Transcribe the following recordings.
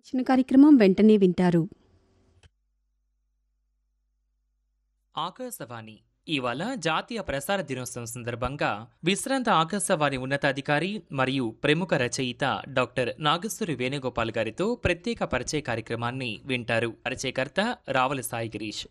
ఇచ్చిన కార్యక్రమం వెంటనే వింటారు ఆకాశవాణి ఇవాళ జాతీయ ప్రసార దినోత్సవం సందర్భంగా విశ్రాంత ఆకాశవాణి ఉన్నతాధికారి మరియు ప్రముఖ రచయిత డాక్టర్ నాగేశ్వరి వేణుగోపాల్ గారితో ప్రత్యేక పరిచయ కార్యక్రమాన్ని వింటారు పరిచయకర్త రావల సాయి గిరీష్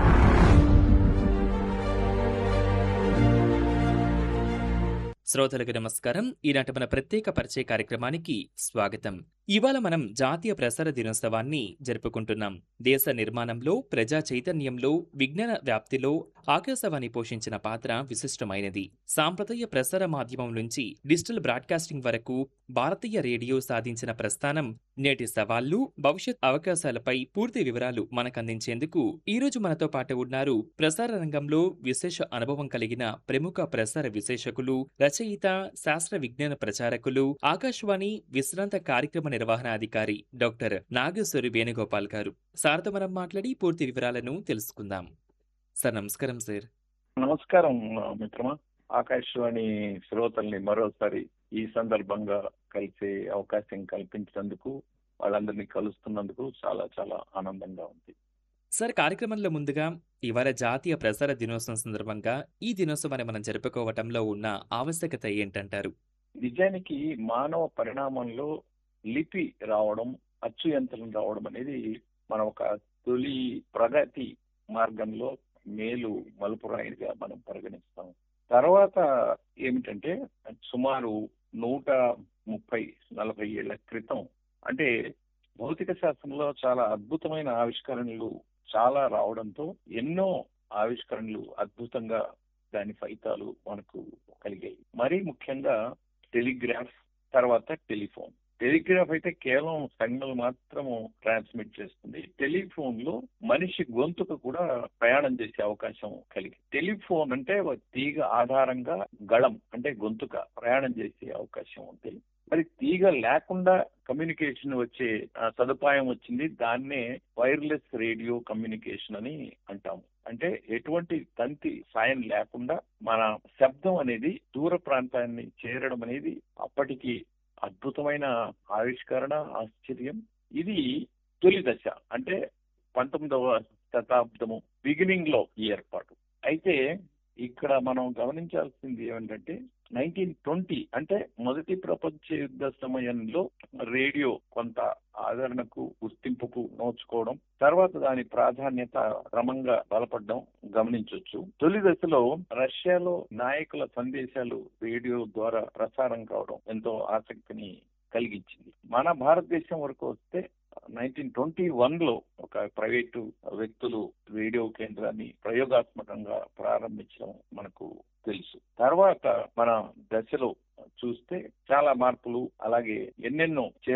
శ్రోతలకు నమస్కారం ఈనాటి మన ప్రత్యేక పరిచయ కార్యక్రమానికి స్వాగతం ఇవాళ మనం జాతీయ ప్రసార దినోత్సవాన్ని జరుపుకుంటున్నాం దేశ నిర్మాణంలో ప్రజా చైతన్యంలో విజ్ఞాన వ్యాప్తిలో ఆకాశవాణి పోషించిన పాత్ర విశిష్టమైనది సాంప్రదాయ ప్రసార మాధ్యమం నుంచి డిజిటల్ బ్రాడ్కాస్టింగ్ వరకు భారతీయ రేడియో సాధించిన ప్రస్థానం నేటి సవాళ్లు భవిష్యత్ అవకాశాలపై పూర్తి వివరాలు మనకందించేందుకు ఈ రోజు మనతో పాటు ఉన్నారు ప్రసార రంగంలో విశేష అనుభవం కలిగిన ప్రముఖ ప్రసార విశేషకులు రచయిత శాస్త్ర విజ్ఞాన ప్రచారకులు ఆకాశవాణి విశ్రాంత కార్యక్రమ నిర్వహణాధికారి డాక్టర్ నాగేశ్వరి వేణుగోపాల్ గారు సార్తో మనం మాట్లాడి పూర్తి వివరాలను తెలుసుకుందాం సార్ నమస్కారం సార్ నమస్కారం మిత్రమా ఆకాశవాణి శ్రోతల్ని మరోసారి ఈ సందర్భంగా కలిసే అవకాశం కల్పించినందుకు వాళ్ళందరినీ కలుస్తున్నందుకు చాలా చాలా ఆనందంగా ఉంది సార్ కార్యక్రమంలో ముందుగా ఇవాళ జాతీయ ప్రసార దినోత్సవం సందర్భంగా ఈ దినోత్సవాన్ని మనం జరుపుకోవటంలో ఉన్న ఆవశ్యకత ఏంటంటారు నిజానికి మానవ పరిణామంలో లిపి రావడం అచ్చు యంత్రం రావడం అనేది మనం ఒక తొలి ప్రగతి మార్గంలో మేలు మలుపురాయిగా మనం పరిగణిస్తాం తర్వాత ఏమిటంటే సుమారు నూట ముప్పై నలభై ఏళ్ల క్రితం అంటే భౌతిక శాస్త్రంలో చాలా అద్భుతమైన ఆవిష్కరణలు చాలా రావడంతో ఎన్నో ఆవిష్కరణలు అద్భుతంగా దాని ఫలితాలు మనకు కలిగాయి మరీ ముఖ్యంగా టెలిగ్రాఫ్ తర్వాత టెలిఫోన్ టెలిగ్రాఫ్ అయితే కేవలం సిగ్నల్ మాత్రము ట్రాన్స్మిట్ చేస్తుంది టెలిఫోన్ లో మనిషి గొంతుకు కూడా ప్రయాణం చేసే అవకాశం కలిగి టెలిఫోన్ అంటే ఒక తీగ ఆధారంగా గళం అంటే గొంతుక ప్రయాణం చేసే అవకాశం ఉంది మరి తీగ లేకుండా కమ్యూనికేషన్ వచ్చే ఆ, సదుపాయం వచ్చింది దాన్నే వైర్లెస్ రేడియో కమ్యూనికేషన్ అని అంటాము అంటే ఎటువంటి తంతి సాయం లేకుండా మన శబ్దం అనేది దూర ప్రాంతాన్ని చేరడం అనేది అప్పటికి అద్భుతమైన ఆవిష్కరణ ఆశ్చర్యం ఇది తొలి దశ అంటే పంతొమ్మిదవ శతాబ్దము బిగినింగ్ లో ఈ ఏర్పాటు అయితే ఇక్కడ మనం గమనించాల్సింది ఏమిటంటే నైన్టీన్ ట్వంటీ అంటే మొదటి ప్రపంచ యుద్ధ సమయంలో రేడియో కొంత ఆదరణకు గుర్తింపుకు నోచుకోవడం తర్వాత దాని ప్రాధాన్యత క్రమంగా బలపడడం గమనించవచ్చు తొలి దశలో రష్యాలో నాయకుల సందేశాలు రేడియో ద్వారా ప్రసారం కావడం ఎంతో ఆసక్తిని కలిగించింది మన భారతదేశం వరకు వస్తే నైన్టీన్ ట్వంటీ వన్ లో ఒక ప్రైవేటు వ్యక్తులు రేడియో కేంద్రాన్ని ప్రయోగాత్మకంగా ప్రారంభించడం మనకు తెలుసు తర్వాత మన దశలో చూస్తే చాలా మార్పులు అలాగే ఎన్నెన్నో